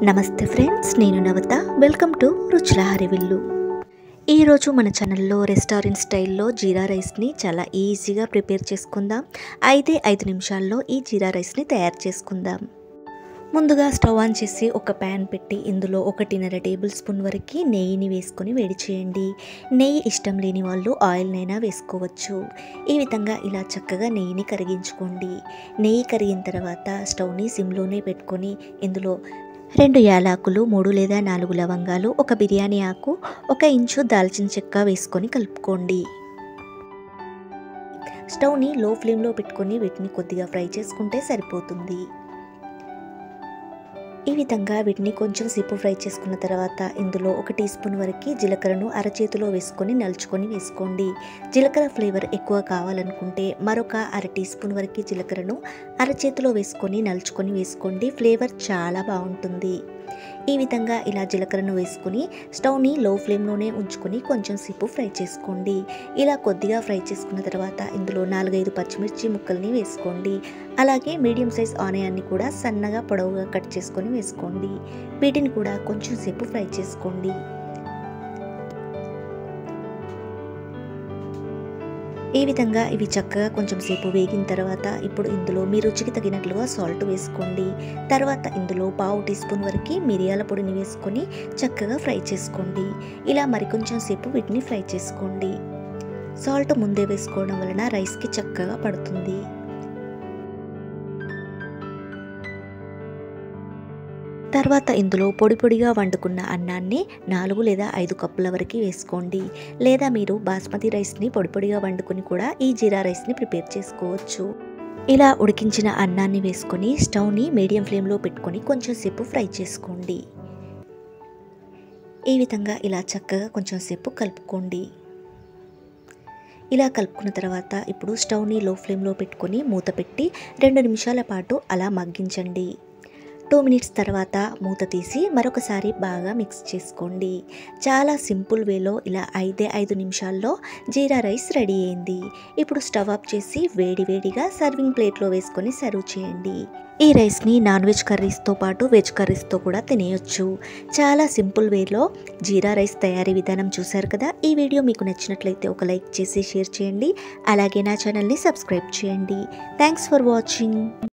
నమస్తే ఫ్రెండ్స్ నేను నవత welcome to రుచుల హరివిల్లు ఈరోజు మన ఛానల్లో రెస్టారెంట్ స్టైల్లో జీరా రైస్ని చాలా ఈజీగా ప్రిపేర్ చేసుకుందాం ఐదే ఐదు నిమిషాల్లో ఈ జీరా రైస్ని తయారు చేసుకుందాం ముందుగా స్టవ్ ఆన్ చేసి ఒక ప్యాన్ పెట్టి ఇందులో ఒకటిన్నర టేబుల్ స్పూన్ వరకు నెయ్యిని వేసుకొని వేడి చేయండి నెయ్యి ఇష్టం లేని వాళ్ళు ఆయిల్నైనా వేసుకోవచ్చు ఈ విధంగా ఇలా చక్కగా నెయ్యిని కరిగించుకోండి నెయ్యి కరిగిన తర్వాత స్టవ్ని సిమ్లోనే పెట్టుకొని ఇందులో రెండు యాలకులు మూడు లేదా నాలుగు లవంగాలు ఒక బిర్యానీ ఆకు ఒక ఇంచు దాల్చిన చెక్క వేసుకొని కలుపుకోండి స్టవ్ని లో ఫ్లేమ్లో పెట్టుకొని వీటిని కొద్దిగా ఫ్రై చేసుకుంటే సరిపోతుంది ఈ విధంగా వీటిని కొంచెం సేపు ఫ్రై చేసుకున్న తర్వాత ఇందులో ఒక టీ స్పూన్ వరకు జీలకర్రను అరచేతిలో వేసుకొని నలుచుకొని వేసుకోండి జీలకర్ర ఫ్లేవర్ ఎక్కువ కావాలనుకుంటే మరొక అర టీ స్పూన్ వరకు జీలకర్రను అరచేతిలో వేసుకొని నలుచుకొని వేసుకోండి ఫ్లేవర్ చాలా బాగుంటుంది ఈ విధంగా ఇలా జీలకర్రను వేసుకుని స్టవ్ని లో ఫ్లేమ్లోనే ఉంచుకొని కొంచెం సేపు ఫ్రై చేసుకోండి ఇలా కొద్దిగా ఫ్రై చేసుకున్న తర్వాత ఇందులో నాలుగైదు పచ్చిమిర్చి ముక్కల్ని వేసుకోండి అలాగే మీడియం సైజ్ ఆనియన్ని కూడా సన్నగా పొడవుగా కట్ చేసుకొని వేసుకోండి వీటిని కూడా కొంచెం సేపు ఫ్రై చేసుకోండి ఈ విధంగా ఇవి చక్కగా కొంచెం సేపు వేగిన తర్వాత ఇప్పుడు ఇందులో మీ రుచికి తగినట్లుగా సాల్ట్ వేసుకోండి తర్వాత ఇందులో పావు టీ స్పూన్ వరకు మిరియాల పొడిని వేసుకొని చక్కగా ఫ్రై చేసుకోండి ఇలా మరికొంచెం సేపు వీటిని ఫ్రై చేసుకోండి సాల్ట్ ముందే వేసుకోవడం వలన రైస్కి చక్కగా పడుతుంది తర్వాత ఇందులో పొడి పొడిగా వండుకున్న అన్నాన్ని నాలుగు లేదా ఐదు కప్పుల వరకు వేసుకోండి లేదా మీరు బాస్మతి రైస్ని పొడి పొడిగా వండుకొని కూడా ఈ జీరా రైస్ని ప్రిపేర్ చేసుకోవచ్చు ఇలా ఉడికించిన అన్నాన్ని వేసుకొని స్టవ్ని మీడియం ఫ్లేమ్లో పెట్టుకొని కొంచెం సేపు ఫ్రై చేసుకోండి ఈ విధంగా ఇలా చక్కగా కొంచెం సేపు కలుపుకోండి ఇలా కలుపుకున్న తర్వాత ఇప్పుడు స్టవ్ని లో ఫ్లేమ్లో పెట్టుకొని మూత పెట్టి రెండు నిమిషాల పాటు అలా మగ్గించండి టూ మినిట్స్ తర్వాత మూత తీసి మరొకసారి బాగా మిక్స్ చేసుకోండి చాలా సింపుల్ వేలో ఇలా ఐదే ఐదు నిమిషాల్లో జీరా రైస్ రెడీ అయింది ఇప్పుడు స్టవ్ ఆఫ్ చేసి వేడి వేడిగా సర్వింగ్ ప్లేట్లో వేసుకొని సర్వ్ చేయండి ఈ రైస్ని నాన్ వెజ్ కర్రీస్తో పాటు వెజ్ కర్రీస్తో కూడా తినేయొచ్చు చాలా సింపుల్ వేలో జీరా రైస్ తయారీ విధానం చూశారు కదా ఈ వీడియో మీకు నచ్చినట్లయితే ఒక లైక్ చేసి షేర్ చేయండి అలాగే నా ఛానల్ని సబ్స్క్రైబ్ చేయండి థ్యాంక్స్ ఫర్ వాచింగ్